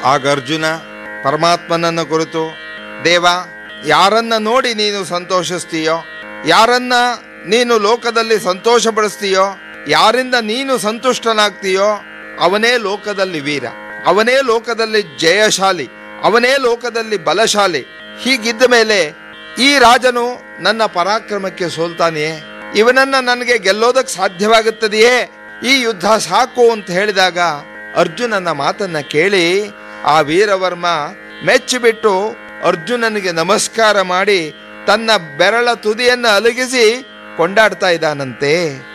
ಆಗ ಅರ್ಜುನ ಪರಮಾತ್ಮನನ್ನ ಕುರಿತು ದೇವ ಯಾರನ್ನ ನೋಡಿ ನೀನು ಸಂತೋಷಿಸ್ತೀಯೋ ಯಾರನ್ನ ನೀನು ಲೋಕದಲ್ಲಿ ಸಂತೋಷಪಡಿಸ್ತೀಯೋ ಯಾರಿಂದ ನೀನು ಸಂತುಷ್ಟನಾಗ್ತೀಯೋ ಅವನೇ ಲೋಕದಲ್ಲಿ ವೀರ ಅವನೇ ಲೋಕದಲ್ಲಿ ಜಯಶಾಲಿ ಅವನೇ ಲೋಕದಲ್ಲಿ ಬಲಶಾಲಿ ಹೀಗಿದ್ದ ಮೇಲೆ ಈ ರಾಜನು ನನ್ನ ಪರಾಕ್ರಮಕ್ಕೆ ಸೋಲ್ತಾನೆಯೇ ಇವನನ್ನ ನನಗೆ ಗೆಲ್ಲೋದಕ್ಕೆ ಸಾಧ್ಯವಾಗುತ್ತದೆಯೇ ಈ ಯುದ್ಧ ಸಾಕು ಅಂತ ಹೇಳಿದಾಗ ಅರ್ಜುನನ ಮಾತನ್ನ ಕೇಳಿ ಆ ವೀರವರ್ಮ ಮೆಚ್ಚಿಬಿಟ್ಟು ಅರ್ಜುನನಿಗೆ ನಮಸ್ಕಾರ ಮಾಡಿ ತನ್ನ ಬೆರಳ ತುದಿಯನ್ನು ಅಲುಗಿಸಿ ಕೊಂಡಾಡ್ತಾ ಇದ್ದಾನಂತೆ